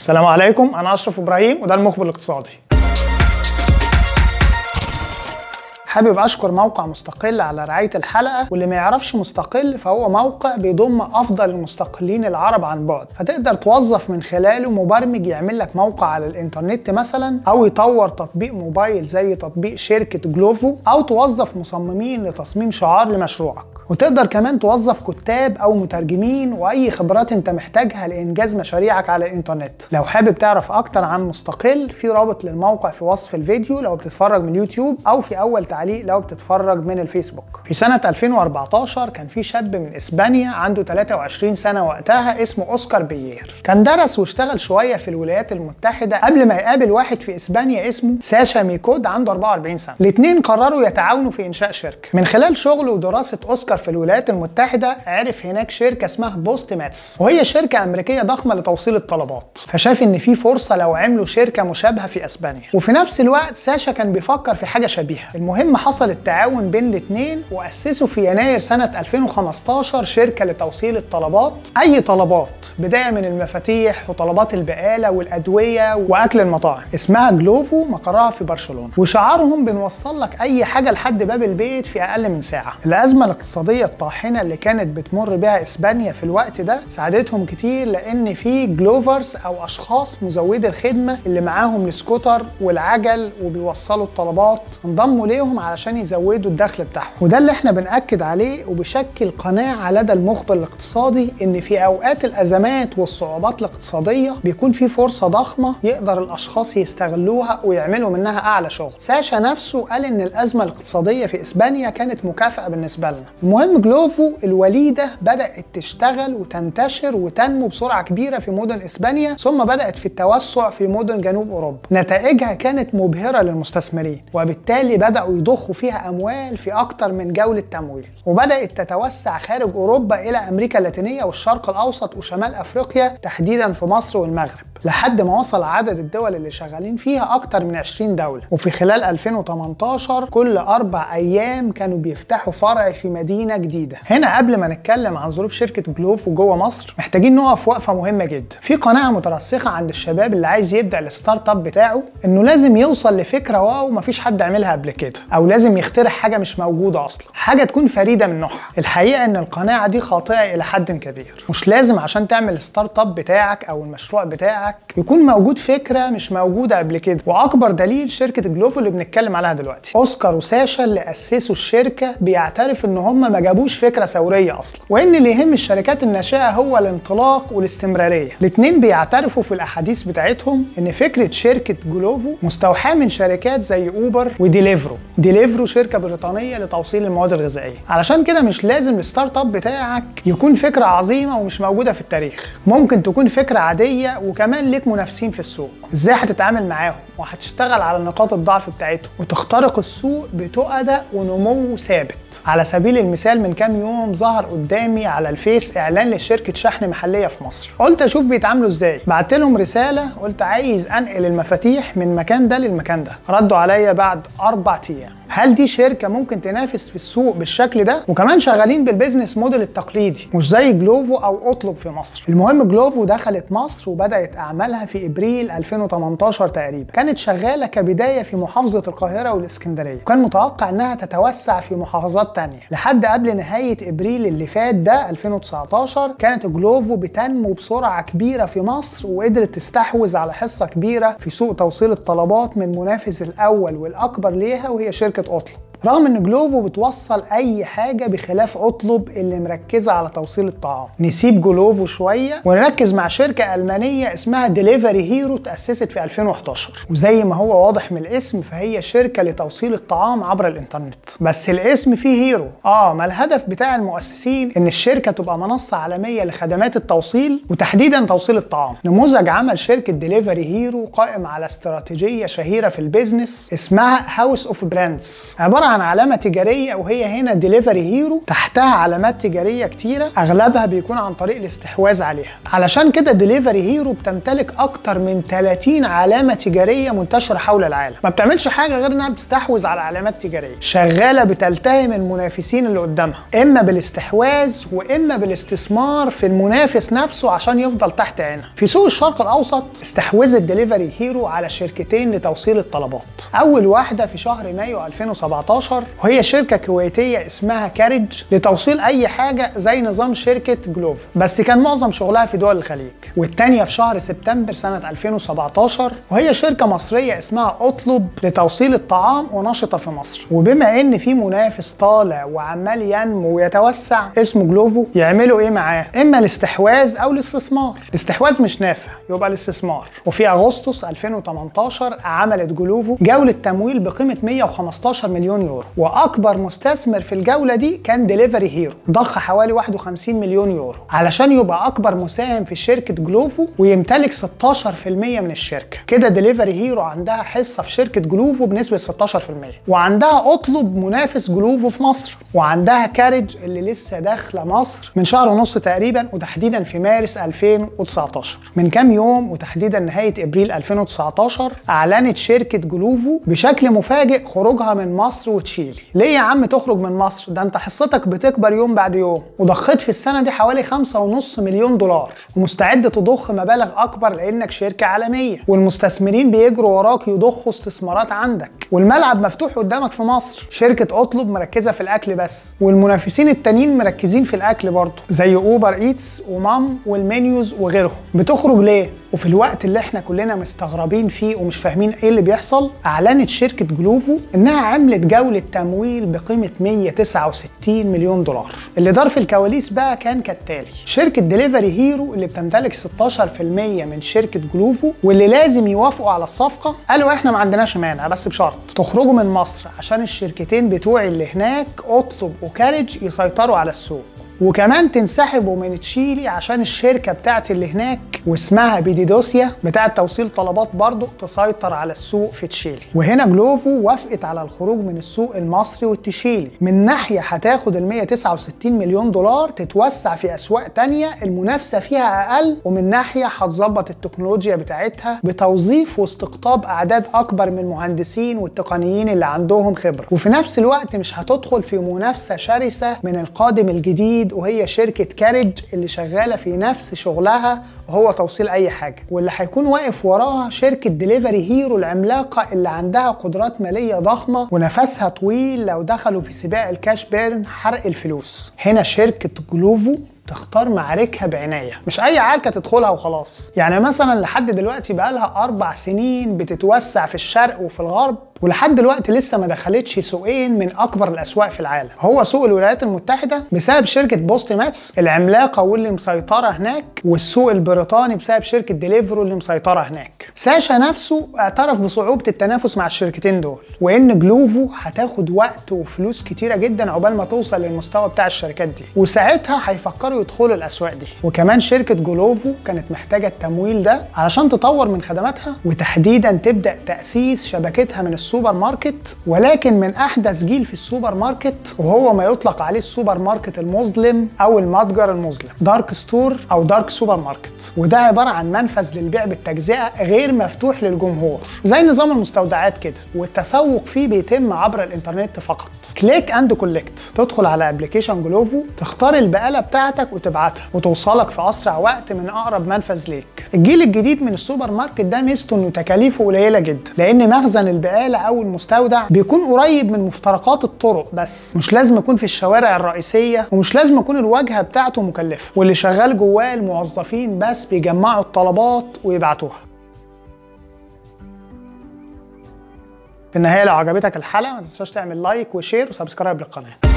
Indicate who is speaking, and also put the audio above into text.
Speaker 1: السلام عليكم انا اشرف ابراهيم وده المخبر الاقتصادي حابب اشكر موقع مستقل على رعايه الحلقه واللي ما يعرفش مستقل فهو موقع بيضم افضل المستقلين العرب عن بعد فتقدر توظف من خلاله مبرمج يعمل لك موقع على الانترنت مثلا او يطور تطبيق موبايل زي تطبيق شركه جلوفو او توظف مصممين لتصميم شعار لمشروعك وتقدر كمان توظف كتاب او مترجمين واي خبرات انت محتاجها لانجاز مشاريعك على الانترنت لو حابب تعرف اكتر عن مستقل في رابط للموقع في وصف الفيديو لو بتتفرج من اليوتيوب او في اول تعليق لو بتتفرج من الفيسبوك في سنة 2014 كان في شاب من اسبانيا عنده 23 سنة وقتها اسمه اوسكار بيير كان درس واشتغل شوية في الولايات المتحدة قبل ما يقابل واحد في اسبانيا اسمه ساشا ميكود عنده 44 سنة الاثنين قرروا يتعاونوا في انشاء شركة من خلال شغله ودراسة اوسكار في الولايات المتحدة عرف هناك شركة اسمها بوست ماتس وهي شركة أمريكية ضخمة لتوصيل الطلبات فشاف إن في فرصة لو عملوا شركة مشابهة في أسبانيا وفي نفس الوقت ساشا كان بيفكر في حاجة شبيهة المهم حصل التعاون بين الاثنين وأسسوا في يناير سنة 2015 شركة لتوصيل الطلبات أي طلبات بداية من المفاتيح وطلبات البقالة والأدوية وأكل المطاعم اسمها جلوفو مقرها في برشلونة وشعارهم بنوصل لك أي حاجة لحد باب البيت في أقل من ساعة الأزمة الاقتصادية الطاحنة اللي كانت بتمر بها إسبانيا في الوقت ده ساعدتهم كتير لأن في جلوفرز أو أشخاص مزودي الخدمة اللي معاهم السكوتر والعجل وبيوصلوا الطلبات انضموا ليهم علشان يزودوا الدخل بتاعهم وده اللي احنا بنأكد عليه وبشكل قناعة لدى المخبر الاقتصادي إن في أوقات الأزمات والصعوبات الاقتصادية بيكون في فرصة ضخمة يقدر الأشخاص يستغلوها ويعملوا منها أعلى شغل ساشا نفسه قال إن الأزمة الاقتصادية في إسبانيا كانت مكافأة بالنسبة لنا المهم جلوفو الوليدة بدأت تشتغل وتنتشر وتنمو بسرعة كبيرة في مدن إسبانيا ثم بدأت في التوسع في مدن جنوب أوروبا نتائجها كانت مبهرة للمستثمرين وبالتالي بدأوا يضخوا فيها أموال في أكتر من جولة تمويل وبدأت تتوسع خارج أوروبا إلى أمريكا اللاتينية والشرق الأوسط وشمال أفريقيا تحديدا في مصر والمغرب لحد ما وصل عدد الدول اللي شغالين فيها أكتر من 20 دولة وفي خلال 2018 كل أربع أيام كانوا بيفتحوا فرع في مدينة جديدة هنا قبل ما نتكلم عن ظروف شركة جلوف وجوه مصر محتاجين نقف وقفة مهمة جدا في قناعة مترسخة عند الشباب اللي عايز يبدأ الستارت اب بتاعه إنه لازم يوصل لفكرة واو مفيش حد عملها قبل كده أو لازم يخترع حاجة مش موجودة أصلا حاجة تكون فريدة من نوعها الحقيقة إن القناعة دي خاطئة إلى حد كبير مش لازم عشان تعمل ستارت اب بتاعك أو المشروع بتاعك يكون موجود فكره مش موجوده قبل كده واكبر دليل شركه جلوفو اللي بنتكلم عليها دلوقتي اوسكار وساشا اللي اسسوا الشركه بيعترف ان هم ما جابوش فكره ثوريه اصلا وان اللي يهم الشركات الناشئه هو الانطلاق والاستمراريه الاثنين بيعترفوا في الاحاديث بتاعتهم ان فكره شركه جلوفو مستوحاه من شركات زي اوبر وديليفرو ديليفرو شركه بريطانيه لتوصيل المواد الغذائيه علشان كده مش لازم الستارت اب بتاعك يكون فكره عظيمه ومش موجوده في التاريخ ممكن تكون فكره عاديه وكمان ليك منافسين في السوق ازاي هتتعامل معاهم وهتشتغل على نقاط الضعف بتاعتهم وتخترق السوق بتؤدى ونمو ثابت على سبيل المثال من كام يوم ظهر قدامي على الفيس اعلان لشركه شحن محليه في مصر قلت اشوف بيتعاملوا ازاي بعت لهم رساله قلت عايز انقل المفاتيح من مكان ده للمكان ده ردوا عليا بعد اربع ايام هل دي شركه ممكن تنافس في السوق بالشكل ده وكمان شغالين بالبيزنس موديل التقليدي مش زي جلوفو او اطلب في مصر المهم جلوفو دخلت مصر وبدات اعمالها في ابريل 2018 تقريبا كانت شغاله كبدايه في محافظه القاهره والاسكندريه وكان متوقع انها تتوسع في محافظات تانية لحد قبل نهايه ابريل اللي فات ده 2019 كانت جلوفو بتنمو بسرعه كبيره في مصر وقدرت تستحوذ على حصه كبيره في سوق توصيل الطلبات من المنافس الاول والاكبر ليها وهي شركه اطلب رغم ان جلوفو بتوصل اي حاجه بخلاف اطلب اللي مركزه على توصيل الطعام نسيب جلوفو شويه ونركز مع شركه المانيه اسمها ديليفري هيرو تاسست في 2011 وزي ما هو واضح من الاسم فهي شركه لتوصيل الطعام عبر الانترنت بس الاسم فيه هيرو اه ما الهدف بتاع المؤسسين ان الشركه تبقى منصه عالميه لخدمات التوصيل وتحديدا توصيل الطعام نموذج عمل شركه ديليفري هيرو قائم على استراتيجيه شهيره في البيزنس اسمها هاوس اوف براندز عباره عن علامه تجاريه وهي هنا ديليفري هيرو تحتها علامات تجاريه كتيره اغلبها بيكون عن طريق الاستحواذ عليها علشان كده ديليفري هيرو بتمتلك اكتر من 30 علامه تجاريه منتشره حول العالم ما بتعملش حاجه غير انها بتستحوذ على علامات تجاريه شغاله بتلتهم المنافسين اللي قدامها اما بالاستحواذ واما بالاستثمار في المنافس نفسه عشان يفضل تحت عينها في سوق الشرق الاوسط استحوذت ديليفري هيرو على شركتين لتوصيل الطلبات اول واحده في شهر مايو 2017 وهي شركه كويتيه اسمها كاريج لتوصيل اي حاجه زي نظام شركه جلوف بس كان معظم شغلها في دول الخليج والتانيه في شهر سبتمبر سنه 2017 وهي شركه مصريه اسمها اطلب لتوصيل الطعام ونشطه في مصر وبما ان في منافس طالع وعمال ينمو ويتوسع اسمه جلوفو يعملوا ايه معاه اما الاستحواذ او الاستثمار الاستحواذ مش نافع يبقى الاستثمار وفي اغسطس 2018 عملت جلوفو جوله تمويل بقيمه 115 مليون يورو واكبر مستثمر في الجوله دي كان ديليفري هيرو ضخ حوالي 51 مليون يورو علشان يبقى اكبر مساهم في شركه جلوفو ويمتلك 16% من الشركه كده ديليفري هيرو عندها حصه في شركه جلوفو بنسبه 16% وعندها اطلب منافس جلوفو في مصر وعندها كاريج اللي لسه داخله مصر من شهر ونص تقريبا وتحديدا في مارس 2019 من كام يوم وتحديدا نهايه ابريل 2019 اعلنت شركه جلوفو بشكل مفاجئ خروجها من مصر وتشيلي ليه يا عم تخرج من مصر ده انت حصتك بتكبر يوم بعد يوم وضخيت في السنه دي حوالي 5.5 مليون دولار ومستعد تضخ مبالغ اكبر لانك شركه عالميه والمستثمرين بيجروا وراك يضخوا استثمارات عندك والملعب مفتوح قدامك في مصر شركه اطلب مركزه في الاكل بس والمنافسين التانيين مركزين في الاكل برضه زي اوبر ايتس ومام والمنيوز وغيرهم بتخرج ليه وفي الوقت اللي احنا كلنا مستغربين فيه ومش فاهمين ايه اللي بيحصل اعلنت شركه جلوفو انها عملت جوله تمويل بقيمه 169 مليون دولار اللي دار في الكواليس بقى كان كالتالي شركه ديليفري هيرو اللي بتمتلك 16% من شركه جلوفو واللي لازم يوافقوا على الصفقه قالوا احنا ما عندناش مانع بس بشرط تخرجوا من مصر عشان الشركتين بتوعي اللي هناك اطلب وكارج يسيطروا على السوق وكمان تنسحبوا من تشيلي عشان الشركة بتاعت اللي هناك واسمها بيديدوسيا بتاعت توصيل طلبات برضه تسيطر على السوق في تشيلي وهنا جلوفو وافقت على الخروج من السوق المصري والتشيلي من ناحية هتاخد ال 169 مليون دولار تتوسع في أسواق تانية المنافسة فيها أقل ومن ناحية هتظبط التكنولوجيا بتاعتها بتوظيف واستقطاب أعداد أكبر من المهندسين والتقنيين اللي عندهم خبرة وفي نفس الوقت مش هتدخل في منافسة شرسة من القادم الجديد وهي شركة كاريج اللي شغالة في نفس شغلها وهو توصيل أي حاجة واللي هيكون واقف وراها شركة ديليفري هيرو العملاقة اللي عندها قدرات مالية ضخمة ونفسها طويل لو دخلوا في سباق الكاش بيرن حرق الفلوس هنا شركة جلوفو تختار معاركها بعناية مش أي عركة تدخلها وخلاص يعني مثلا لحد دلوقتي بقالها أربع سنين بتتوسع في الشرق وفي الغرب ولحد دلوقتي لسه ما دخلتش سوقين من اكبر الاسواق في العالم هو سوق الولايات المتحده بسبب شركه بوست ماتس العملاقه واللي مسيطره هناك والسوق البريطاني بسبب شركه ديليفرو اللي مسيطره هناك ساشا نفسه اعترف بصعوبه التنافس مع الشركتين دول وان جلوفو هتاخد وقت وفلوس كتيره جدا عقبال ما توصل للمستوى بتاع الشركات دي وساعتها هيفكروا يدخلوا الاسواق دي وكمان شركه جلوفو كانت محتاجه التمويل ده علشان تطور من خدماتها وتحديدا تبدا تاسيس شبكتها من السوبر ماركت ولكن من احدث جيل في السوبر ماركت وهو ما يطلق عليه السوبر ماركت المظلم او المتجر المظلم دارك ستور او دارك سوبر ماركت وده عباره عن منفذ للبيع بالتجزئه غير مفتوح للجمهور زي نظام المستودعات كده والتسوق فيه بيتم عبر الانترنت فقط كليك اند كولكت تدخل على ابلكيشن جلوفو تختار البقاله بتاعتك وتبعتها وتوصلك في اسرع وقت من اقرب منفذ ليك الجيل الجديد من السوبر ماركت ده ميزته انه تكاليفه قليله جدا لان مخزن البقاله او المستودع بيكون قريب من مفترقات الطرق بس مش لازم يكون في الشوارع الرئيسيه ومش لازم يكون الواجهه بتاعته مكلفه واللي شغال جواه الموظفين بس بيجمعوا الطلبات ويبعتوها في النهايه لو عجبتك الحلقه ما تنساش تعمل لايك وشير وسبسكرايب للقناه